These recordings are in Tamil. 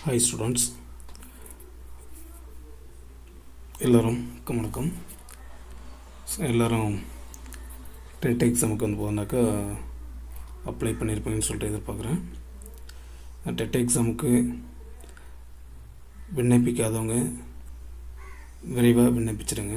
ஹாய் ஸ்டூடெண்ட்ஸ் எல்லோரும் வணக்கம் So, எல்லோரும் டெட் எக்ஸாமுக்கு வந்து போனாக்கா அப்ளை பண்ணியிருப்பீங்கன்னு சொல்லிட்டு எதிர்பார்க்குறேன் டெட் எக்ஸாமுக்கு விண்ணப்பிக்காதவங்க விரைவாக விண்ணப்பிச்சிடுங்க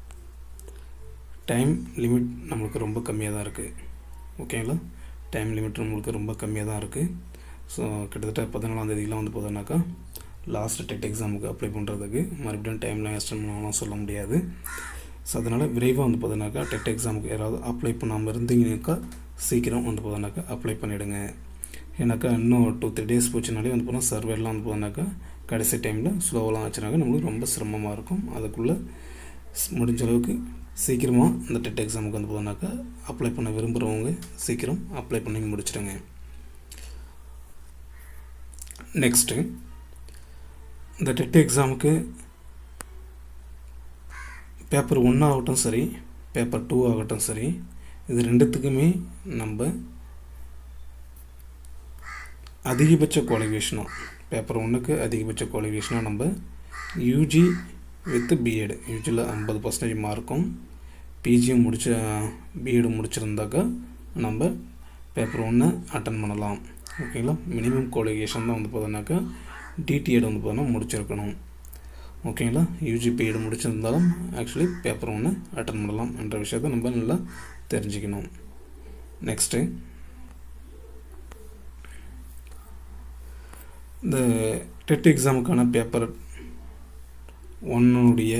டைம் லிமிட் நம்மளுக்கு ரொம்ப கம்மியாக தான் இருக்குது ஓகேங்களா டைம் லிமிட் நம்மளுக்கு ரொம்ப கம்மியாக தான் இருக்குது ஸோ கிட்டத்தட்ட பதினாலாம் தேதியெலாம் வந்து போதோன்னாக்கா லாஸ்ட் டெட் எக்ஸாமுக்கு அப்ளை பண்ணுறதுக்கு மறுபடியும் டைம்லாம் எக்ஸ்டெண்ட் பண்ணலாம் சொல்ல முடியாது ஸோ அதனால் விரைவாக வந்து பார்த்தோன்னாக்கா டெட் எக்ஸாமுக்கு யாராவது அப்ளை பண்ணாமல் இருந்தீங்கன்னாக்கா சீக்கிரம் வந்து போதோன்னாக்கா அப்ளை பண்ணிவிடுங்க ஏன்னாக்கா இன்னும் டூ த்ரீ டேஸ் போச்சுனாலே வந்து போனால் சர்வேலாம் வந்து போதோன்னாக்கா கடைசி டைமில் ஸ்லோவெலாம் ஆச்சுனாக்கா நம்மளுக்கு ரொம்ப சிரமமாக இருக்கும் அதுக்குள்ளே ஸ்- முடிஞ்ச அளவுக்கு சீக்கிரமாக இந்த டெட் எக்ஸாமுக்கு வந்து போதோன்னாக்கா அப்ளை பண்ண விரும்புகிறவங்க சீக்கிரம் அப்ளை பண்ணி முடிச்சிடுங்க நெக்ஸ்ட்டு இந்த டெட் எக்ஸாமுக்கு பேப்பர் ஒன்று ஆகட்டும் சரி பேப்பர் டூ ஆகட்டும் சரி இது ரெண்டுத்துக்குமே நம்ம அதிகபட்ச குவாலிஃபிகேஷனும் பேப்பர் ஒன்றுக்கு அதிகபட்ச குவாலிஃபிகேஷனாக நம்ம யூஜி வித் பிஎட் யூஜியில் ஐம்பது பர்சன்டேஜ் மார்க்கும் பிஜியும் முடிச்ச பிஎட் முடிச்சிருந்தாக்கா நம்ம பேப்பர் ஒன்று அட்டன் பண்ணலாம் ஓகேங்களா மினிமம் குவாலிஃபிகேஷன் தான் வந்து பார்த்தோன்னாக்கா டிடிஎட் வந்து பார்த்தோன்னா முடிச்சிருக்கணும் ஓகேங்களா யூஜி பிஎட் முடிச்சிருந்தாலும் ஆக்சுவலி பேப்பர் ஒன்று அட்டன் பண்ணலாம் என்ற விஷயத்தை நம்ம நல்லா தெரிஞ்சுக்கணும் நெக்ஸ்ட்டு இந்த டெட் எக்ஸாமுக்கான பேப்பர் ஒன்னுடைய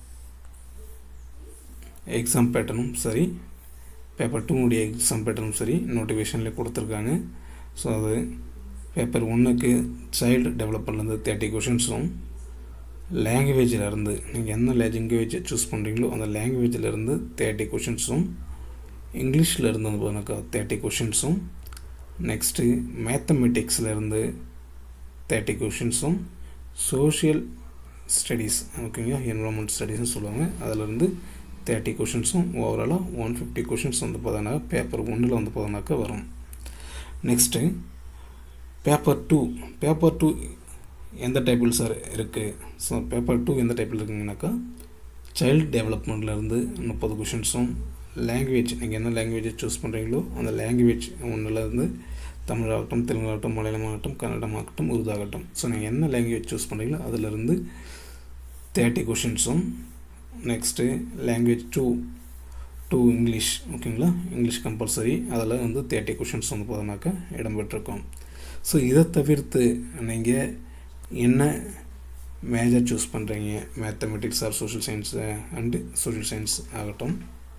எக்ஸாம் பேட்டர்னும் சரி பேப்பர் டூனுடைய எக்ஸாம் பேட்டர்னும் சரி நோட்டிஃபிகேஷனில் கொடுத்துருக்காங்க ஸோ அது பேப்பர் ஒன்றுக்கு சைல்டு டெவலப்மெண்ட்லேருந்து தேர்ட்டி கொஷின்ஸும் லாங்குவேஜில் இருந்து நீங்கள் என்ன லாங்குவேஜ் சூஸ் பண்ணுறீங்களோ அந்த லாங்குவேஜில் இருந்து தேர்ட்டி கொஷின்ஸும் இங்கிலீஷில் இருந்து வந்து பார்த்தீங்கன்னாக்கா தேர்ட்டி கொஷின்ஸும் நெக்ஸ்ட்டு மேத்தமெட்டிக்ஸில் இருந்து தேர்ட்டி கொஷின்ஸும் சோஷியல் ஸ்டடீஸ் ஓகேங்களா என்வரான்மெண்ட் ஸ்டடீஸ்னு சொல்லுவாங்க அதிலிருந்து தேர்ட்டி கொஷின்ஸும் ஓவராலாக ஒன் ஃபிஃப்டி கொஷின்ஸ் வந்து பார்த்தோன்னாக்கா பேப்பர் ஒன்றில் வந்து பார்த்தோன்னாக்கா வரும் next paper two paper two எந்த டைப்பில் சார் இருக்குது ஸோ பேப்பர் டூ எந்த டைப்பில் இருக்குங்கனாக்கா சைல்டு டெவலப்மெண்ட்லேருந்து முப்பது கொஷின்ஸும் லாங்குவேஜ் நீங்கள் என்ன லாங்குவேஜ் சூஸ் பண்ணுறீங்களோ அந்த லாங்குவேஜ் ஒன்றுலேருந்து தமிழாகட்டும் தெலுங்காகட்டும் மலையாளமாகட்டும் கன்னடமாகட்டும் உருதாகட்டும் ஸோ நீங்கள் என்ன லாங்குவேஜ் சூஸ் பண்ணுறீங்களோ அதிலிருந்து தேர்ட்டி கொஷின்ஸும் next language two two English ஓகேங்களா இங்கிலீஷ் கம்பல்சரி அதில் வந்து தேர்ட்டி கொஷின்ஸ் வந்து போதனாக்கா இடம்பெற்றிருக்கும் ஸோ இதை தவிர்த்து நீங்கள் என்ன மேஜர் சூஸ் பண்ணுறீங்க mathematics or social science and social science ஆகட்டும்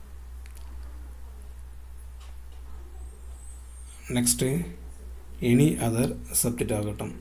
நெக்ஸ்ட்டு எனி அதர் சப்ஜெக்ட் ஆகட்டும்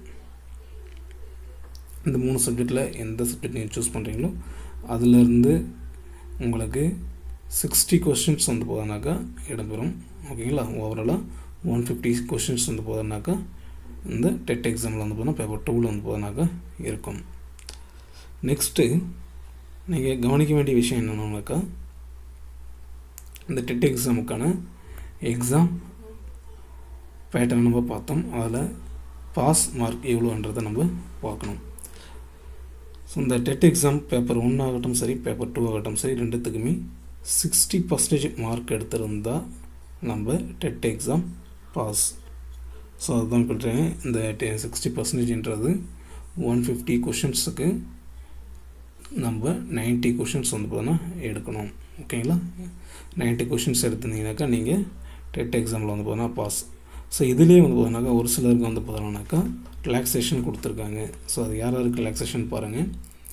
இந்த மூணு சப்ஜெக்டில் எந்த சப்ஜெக்ட் நீங்கள் சூஸ் பண்ணுறீங்களோ அதிலிருந்து உங்களுக்கு சிக்ஸ்டி கொஸ்டின்ஸ் வந்து போதனாக்கா இடம்பெறும் ஓகேங்களா ஓவராலாக ஒன் ஃபிஃப்டி கொஸ்டின்ஸ் வந்து போதனாக்கா இந்த டெட் எக்ஸாமில் வந்து போனால் பேப்பர் டூவில் வந்து போதனாக்கா இருக்கும் நெக்ஸ்ட்டு நீங்கள் கவனிக்க வேண்டிய விஷயம் என்னென்னாக்கா இந்த டெட் எக்ஸாமுக்கான எக்ஸாம் பேட்டர்ன் நம்ம பார்த்தோம் அதில் பாஸ் மார்க் எவ்வளோன்றதை நம்ம பார்க்கணும் ஸோ இந்த டெட் எக்ஸாம் பேப்பர் ஒன் ஆகட்டும் சரி பேப்பர் டூ ஆகட்டும் சரி ரெண்டுத்துக்குமே சிக்ஸ்டி பர்சன்டேஜ் மார்க் எடுத்திருந்தால் நம்ம டெட் எக்ஸாம் பாஸ் ஸோ அதுதான் சொல்கிறேன் இந்த சிக்ஸ்டி பர்சன்டேஜ்ன்றது ஒன் ஃபிஃப்டி கொஷின்ஸுக்கு நம்ம 90 கொஷின்ஸ் வந்து பார்த்தோன்னா எடுக்கணும் ஓகேங்களா 90 கொஷின்ஸ் எடுத்திருந்தீங்கனாக்கா நீங்கள் டெட் எக்ஸாமில் வந்து பார்த்தோன்னா பாஸ் ஸோ இதுலேயே வந்து பார்த்தோன்னாக்கா ஒரு சிலருக்கு வந்து பார்த்தோம்னாக்கா ரிலாக்ஸேஷன் கொடுத்துருக்காங்க ஸோ அது யார் யாருக்கு ரிலாக்ஸேஷன் பாருங்கள்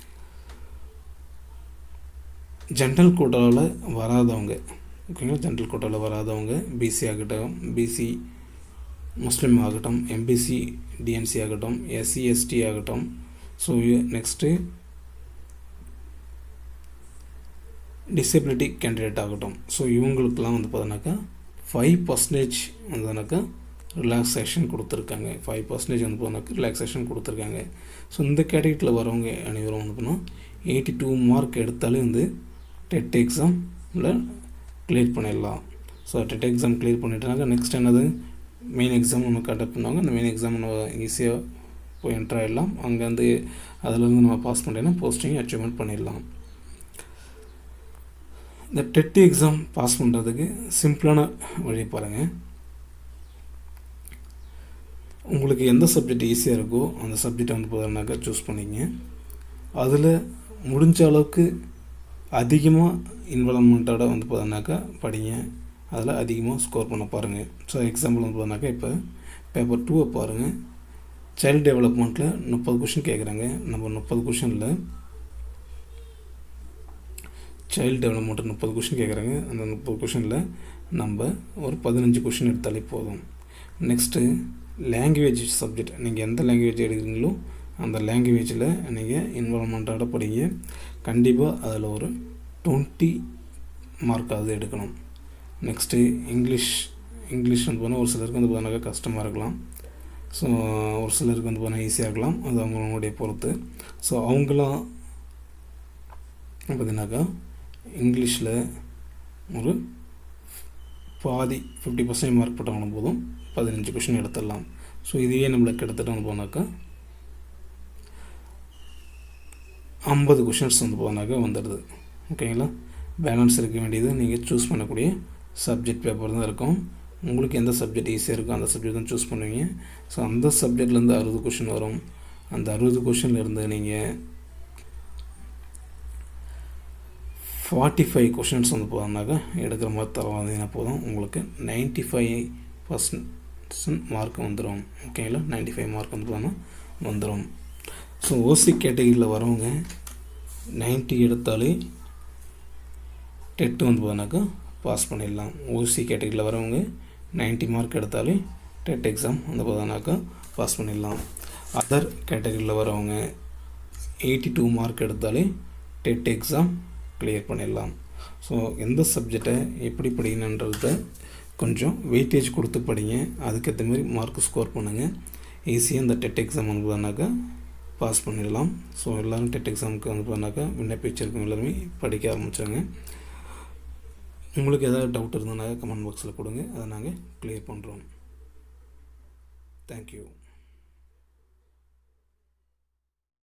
ஜென்ரல் கோட்டாவில் வராதவங்க ஓகேங்களா ஜென்ரல் கோட்டாவில் வராதவங்க பிசி ஆகட்டும் பிசி முஸ்லீம் ஆகட்டும் எம்பிசி டிஎன்சி ஆகட்டும் எஸ்சி எஸ்டி ஆகட்டும் ஸோ நெக்ஸ்ட்டு டிசபிலிட்டி கேண்டிடேட் ஆகட்டும் ஸோ இவங்களுக்கெல்லாம் வந்து பார்த்தோன்னாக்கா ஃபைவ் பர்சன்டேஜ் வந்தோன்னாக்கா ரிலாக்ஸேஷன் கொடுத்துருக்காங்க ஃபைவ் பர்சன்டேஜ் வந்து போனாக்கா ரிலாக்ஸேஷன் கொடுத்துருக்காங்க ஸோ இந்த கேட்டகரியில் வரவங்க அனைவரும் வந்து போனால் எயிட்டி டூ மார்க் எடுத்தாலே வந்து டெட் எக்ஸாமில் கிளியர் பண்ணிடலாம் ஸோ டெட் எக்ஸாம் கிளியர் பண்ணிட்டனாக்கா நெக்ஸ்ட் என்னது மெயின் எக்ஸாம் நம்ம கண்டக்ட் பண்ணுவாங்க அந்த மெயின் எக்ஸாம் நம்ம ஈஸியாக போய் என்ட்ரு ஆகிடலாம் அங்கேருந்து அதிலேருந்து நம்ம பாஸ் பண்ணிட்டோன்னா போஸ்டிங் அச்சீவ்மெண்ட் பண்ணிடலாம் இந்த டெட் எக்ஸாம் பாஸ் பண்ணுறதுக்கு சிம்பிளான வழி பாருங்கள் உங்களுக்கு எந்த சப்ஜெக்ட் ஈஸியாக இருக்கோ அந்த சப்ஜெக்டை வந்து பார்த்தீங்கன்னாக்கா சூஸ் பண்ணிங்க அதில் முடிஞ்ச அளவுக்கு அதிகமாக இன்வால்மெண்ட்டோட வந்து பார்த்தீங்கன்னாக்கா படிங்க அதில் அதிகமாக ஸ்கோர் பண்ண பாருங்கள் ஸோ எக்ஸாம்பிள் வந்து பார்த்தீங்கன்னாக்கா இப்போ பேப்பர் டூவை பாருங்கள் சைல்டு டெவலப்மெண்ட்டில் முப்பது கொஷின் கேட்குறாங்க நம்ம முப்பது கொஷினில் சைல்டு டெவலப்மெண்ட்டு முப்பது கொஷின் கேட்குறாங்க அந்த முப்பது கொஷினில் நம்ம ஒரு பதினஞ்சு கொஷின் எடுத்தாலே போதும் நெக்ஸ்ட்டு லாங்குவேஜ் சப்ஜெக்ட் நீங்கள் எந்த லாங்குவேஜ் எடுக்கிறீங்களோ அந்த லாங்குவேஜில் நீங்கள் இன்வால்மெண்ட்டோட படிங்க கண்டிப்பாக அதில் ஒரு டுவெண்ட்டி மார்க்காவது எடுக்கணும் நெக்ஸ்ட்டு இங்கிலீஷ் இங்கிலீஷ் வந்து பார்த்தா ஒரு சிலருக்கு வந்து பார்த்தீங்கன்னா கஷ்டமாக இருக்கலாம் ஸோ ஒரு சிலருக்கு வந்து பார்த்தீங்கன்னா ஈஸியாக இருக்கலாம் அது அவங்களுடைய பொறுத்து ஸோ அவங்களாம் பார்த்தீங்கன்னாக்கா இங்கிலீஷில் ஒரு பாதி ஃபிஃப்டி பர்சன்ட் மார்க் போட்டாலும் போதும் பதினஞ்சு கொஷின் எடுத்துடலாம் ஸோ இதையே நம்மளுக்கு கிட்டத்தட்ட வந்து போனாக்கா ஐம்பது கொஷின்ஸ் வந்து போனாக்கா வந்துடுது ஓகேங்களா பேலன்ஸ் இருக்க வேண்டியது நீங்கள் சூஸ் பண்ணக்கூடிய சப்ஜெக்ட் பேப்பர் தான் இருக்கும் உங்களுக்கு எந்த சப்ஜெக்ட் ஈஸியாக இருக்கோ அந்த சப்ஜெக்ட் தான் சூஸ் பண்ணுவீங்க ஸோ அந்த சப்ஜெக்ட்லேருந்து அறுபது கொஷின் வரும் அந்த அறுபது கொஷின்லேருந்து நீங்கள் ஃபார்ட்டி ஃபைவ் கொஷின்ஸ் வந்து போதோம்னாக்கா எடுக்கிற மாதிரி தர வந்தீங்கன்னா போதும் உங்களுக்கு நைன்ட்டி ஃபைவ் பர்சன்ட் மார்க் வந்துடும் ஓகேங்களா நைன்ட்டி ஃபைவ் மார்க் வந்து போதோம்னா வந்துடும் ஸோ ஓசி கேட்டகிரியில் வரவங்க நைன்ட்டி எடுத்தாலே டெட்டு வந்து போனாக்கா பாஸ் பண்ணிடலாம் ஓசி கேட்டகிரியில் வரவங்க நைன்ட்டி மார்க் எடுத்தாலே டெட் எக்ஸாம் வந்து போதானாக்கா பாஸ் பண்ணிடலாம் அதர் கேட்டகிரியில் வரவங்க எயிட்டி டூ மார்க் எடுத்தாலே டெட் எக்ஸாம் கிளியர் பண்ணிடலாம் ஸோ எந்த சப்ஜெக்டை எப்படி படிக்கணுன்றத கொஞ்சம் வெயிட்டேஜ் கொடுத்து படிங்க அதுக்கேற்ற மாதிரி மார்க் ஸ்கோர் பண்ணுங்கள் ஈஸியாக இந்த டெட் எக்ஸாம் வந்து போனாக்கா பாஸ் பண்ணிடலாம் ஸோ எல்லோரும் டெட் எக்ஸாமுக்கு வந்து போனாக்கா விண்ணப்பிச்சிருக்கோம் எல்லாருமே படிக்க ஆரம்பித்தாங்க உங்களுக்கு ஏதாவது டவுட் இருந்ததுனாக்கா கமெண்ட் பாக்ஸில் கொடுங்க அதை நாங்கள் கிளியர் பண்ணுறோம் தேங்க்யூ